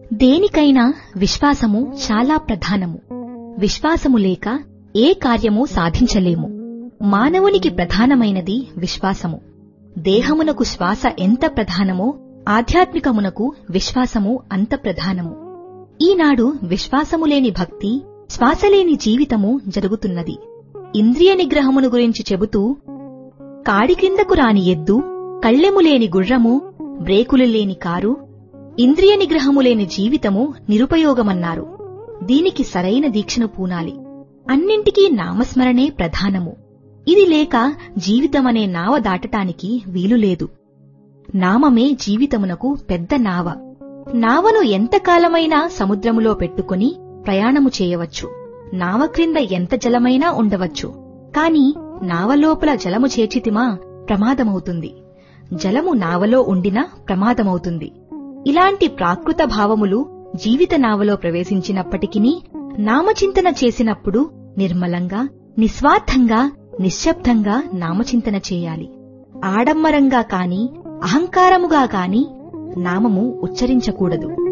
దేనికైనా విశ్వాసము చాలా ప్రధానము విశ్వాసము లేక ఏ కార్యము సాధించలేము మానవునికి ప్రధానమైనది విశ్వాసము దేహమునకు శ్వాస ఎంత ప్రధానమో ఆధ్యాత్మికమునకు విశ్వాసము అంత ప్రధానము ఈనాడు విశ్వాసము లేని భక్తి శ్వాసలేని జీవితము జరుగుతున్నది ఇంద్రియ నిగ్రహమును గురించి చెబుతూ కాడి క్రిందకు రాని ఎద్దు కళ్ళెము లేని గుర్రము బ్రేకులు లేని కారు ఇంద్రియ నిగ్రహము లేని జీవితము నిరుపయోగమన్నారు దీనికి సరైన దీక్షను పూనాలి అన్నింటికీ నామస్మరణే ప్రధానము ఇది లేక జీవితమనే నావ దాటటానికి వీలులేదు నామమే జీవితమునకు పెద్ద నావ నావను ఎంతకాలమైనా సముద్రములో పెట్టుకుని ప్రయాణము చేయవచ్చు నావ క్రింద ఎంత జలమైనా ఉండవచ్చు కాని నావలోపల జలము చేర్చితిమా ప్రమాదమవుతుంది జలము నావలో ఉండినా ప్రమాదమవుతుంది ఇలాంటి ప్రాకృత భావములు జీవిత నావలో ప్రవేశించినప్పటికీ నామచింతన చేసినప్పుడు నిర్మలంగా నిస్వార్థంగా నిశ్శబ్దంగా నామచింతన చేయాలి ఆడంబరంగా కాని అహంకారముగా కాని నామము ఉచ్చరించకూడదు